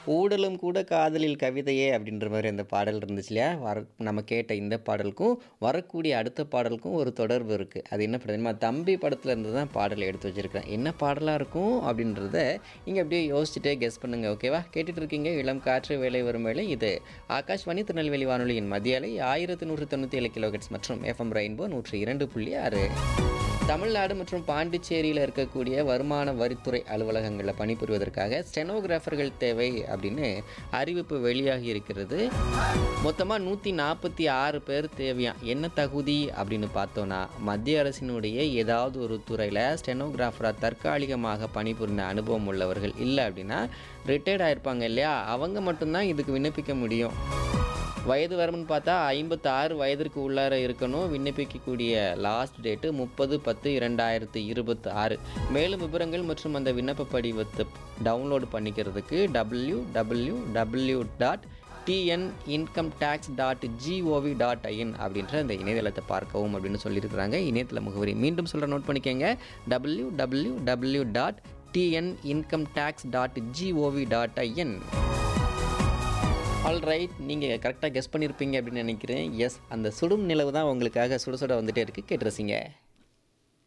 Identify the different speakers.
Speaker 1: ஊடலும் கூட காதலில் கவிதையே அப்படின்ற மாதிரி அந்த பாடல் இருந்துச்சு இல்லையா வர நம்ம கேட்ட இந்த பாடலுக்கும் வரக்கூடிய அடுத்த பாடலுக்கும் ஒரு தொடர்பு இருக்குது அது என்ன படம் தம்பி படத்துல இருந்து தான் பாடல் எடுத்து வச்சுருக்கேன் என்ன பாடலாக இருக்கும் அப்படின்றத நீங்கள் அப்படியே யோசிச்சுட்டே கெஸ் பண்ணுங்கள் ஓகேவா கேட்டுட்டு இருக்கீங்க இளம் காற்று வேலை வரும் வேலை இது ஆகாஷ்வாணி திருநெல்வேலி வானொலியின் மத்திய அலை ஆயிரத்து நூற்றி தொண்ணூற்றி ஏழு கிலோஹெட்ஸ் மற்றும் எஃப்எம் ரெயின்போ நூற்றி இரண்டு புள்ளி ஆறு தமிழ்நாடு மற்றும் பாண்டிச்சேரியில் இருக்கக்கூடிய வருமான வரித்துறை அலுவலகங்களில் பணிபுரிவதற்காக ஸ்டெனோகிராஃபர்கள் தேவை அப்படின்னு அறிவிப்பு வெளியாகி இருக்கிறது மொத்தமாக நூற்றி நாற்பத்தி ஆறு பேர் தேவையாம் என்ன தகுதி அப்படின்னு பார்த்தோன்னா மத்திய அரசினுடைய ஏதாவது ஒரு துறையில் ஸ்டெனோகிராஃபராக தற்காலிகமாக பணிபுரிந்த அனுபவம் உள்ளவர்கள் இல்லை அப்படின்னா ரிட்டையர்ட் ஆயிருப்பாங்க இல்லையா அவங்க மட்டும்தான் இதுக்கு விண்ணப்பிக்க முடியும் வயது வரம்புன்னு பார்த்தா ஐம்பத்தாறு வயதிற்கு உள்ளார இருக்கணும் விண்ணப்பிக்கக்கூடிய லாஸ்ட் டேட்டு முப்பது பத்து இரண்டாயிரத்து இருபத்தி ஆறு மேலும் விவரங்கள் மற்றும் அந்த விண்ணப்ப படிவத்தை டவுன்லோட் பண்ணிக்கிறதுக்கு W W W dot TN income tax dot GOV dot IN அப்படின்ற அந்த இணையதளத்தை பார்க்கவும் அப்படின்னு சொல்லியிருக்கிறாங்க இணையதள முகவரி மீண்டும் சொல்கிற நோட் பண்ணிக்கோங்க W W W dot TN income tax dot GOV dot IN all right நீங்கள் கரெக்டாக கெஸ் பண்ணியிருப்பீங்க அப்படின்னு நினைக்கிறேன் எஸ் அந்த சுடும் நிலவு தான் உங்களுக்காக சுட சுட வந்துட்டே இருக்குது கேட்டு ரசிங்க